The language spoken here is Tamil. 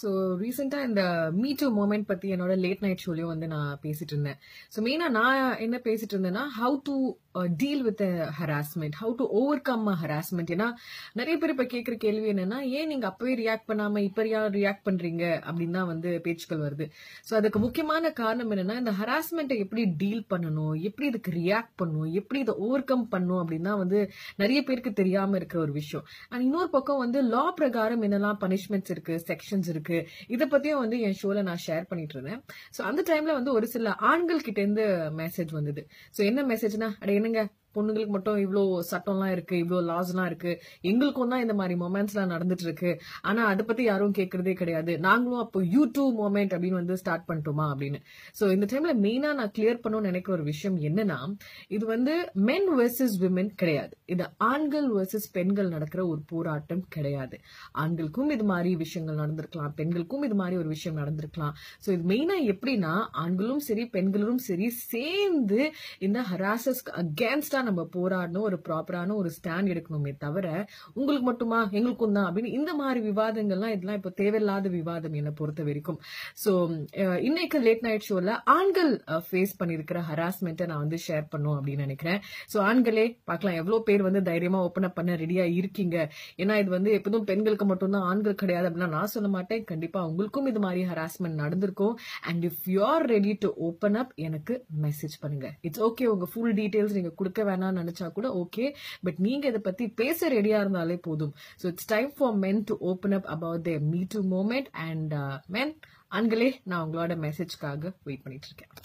ஸோ ரீசெண்டாக இந்த மீ டூ மூமெண்ட் பற்றி என்னோட லேட் நைட் ஷோலையும் வந்து நான் பேசிட்டு இருந்தேன் ஸோ மெயினாக நான் என்ன பேசிட்டு இருந்தேன்னா how to deal with harassment how to overcome harassment ஏன்னா நிறைய பேர் இப்போ கேட்குற கேள்வி என்னன்னா ஏன் நீங்கள் அப்பவே ரியாக்ட் பண்ணாமல் இப்போ ரியாக்ட் பண்ணுறீங்க அப்படின்னு தான் வந்து பேச்சுக்கள் வருது ஸோ அதுக்கு முக்கியமான காரணம் என்னன்னா இந்த ஹராஸ்மெண்ட்டை எப்படி டீல் பண்ணணும் எப்படி இதுக்கு ரியாக்ட் பண்ணணும் எப்படி இதை ஓவர் கம் பண்ணணும் அப்படின்னு தான் வந்து நிறைய பேருக்கு தெரியாமல் இருக்கிற ஒரு விஷயம் அண்ட் இன்னொரு பக்கம் வந்து லா பிரகாரம் என்னெல்லாம் பனிஷ்மெண்ட்ஸ் இருக்கு செக்ஷன்ஸ் இருக்கு இதை பத்தியும் வந்து என் ஷோல நான் ஷேர் பண்ணிட்டு இருந்தேன் ஸோ அந்த டைம்ல வந்து ஒரு சில ஆண்கள் கிட்ட இருந்து மெசேஜ் வந்தது ஸோ என்ன மெசேஜ்னா அட என்னங்க பொண்ணுங்களுக்கு மட்டும் இவ்வளோ சட்டம்லாம் இருக்கு இவ்வளோ லாஸ்லாம் இருக்கு எங்களுக்கும் தான் இந்த மாதிரி மொமெண்ட்ஸ்லாம் நடந்துட்டு இருக்கு ஆனா அதை பத்தி யாரும் கேட்கறதே கிடையாது நாங்களும் அப்போ யூடியூப் மொமெண்ட் அப்படின்னு வந்து ஸ்டார்ட் பண்ணிட்டோமா அப்படின்னு ஸோ இந்த டைம்ல மெயினா நான் கிளியர் பண்ணணும்னு நினைக்கிற ஒரு விஷயம் என்னன்னா இது வந்து மென் வெர்சஸ் விமென் கிடையாது இது ஆண்கள் வெர்சஸ் பெண்கள் நடக்கிற ஒரு போராட்டம் கிடையாது ஆண்களுக்கும் இது மாதிரி விஷயங்கள் நடந்திருக்கலாம் பெண்களுக்கும் இது மாதிரி ஒரு விஷயம் நடந்திருக்கலாம் ஸோ இது மெயினா எப்படின்னா ஆண்களும் சரி பெண்களும் சரி சேர்ந்து இந்த ஹராசஸ்க்கு அகேன்ஸ்டா நம்ம போராடணும் ஒரு ப்ராப்பரான ஒரு ஸ்டாண்ட் எடுக்கணுமே தவிர உங்களுக்கு மட்டுமா எங்களுக்கும் தான் அப்படின்னு இந்த மாதிரி விவாதங்கள்லாம் இதெல்லாம் இப்போ தேவையில்லாத விவாதம் என்னை பொறுத்த வரைக்கும் ஸோ இன்னைக்கு லேட் நைட் ஷோல ஆண்கள் ஃபேஸ் பண்ணியிருக்கிற ஹராஸ்மெண்ட்டை நான் வந்து ஷேர் பண்ணும் அப்படின்னு நினைக்கிறேன் ஸோ ஆண்களே பார்க்கலாம் எவ்வளோ பேர் வந்து தைரியமா ஓப்பன் அப் பண்ண ரெடியா இருக்கீங்க ஏன்னா இது வந்து எப்போதும் பெண்களுக்கு மட்டும்தான் ஆண்கள் கிடையாது அப்படின்னா நான் சொல்ல மாட்டேன் கண்டிப்பா உங்களுக்கும் இது மாதிரி ஹராஸ்மெண்ட் நடந்திருக்கும் and if you are ready to open up எனக்கு மெசேஜ் பண்ணுங்க இட்ஸ் ஓகே உங்க ஃபுல் டீடைல்ஸ் நீங்க கொடுக்க வேணாம்னு நினைச்சா கூட ஓகே பட் நீங்க இதை பத்தி பேச ரெடியா இருந்தாலே போதும் so it's time for men to open up about the me too moment and men ஆண்களே நான் உங்களோட மெசேஜ்க்காக வெயிட் பண்ணிட்டு இருக்கேன்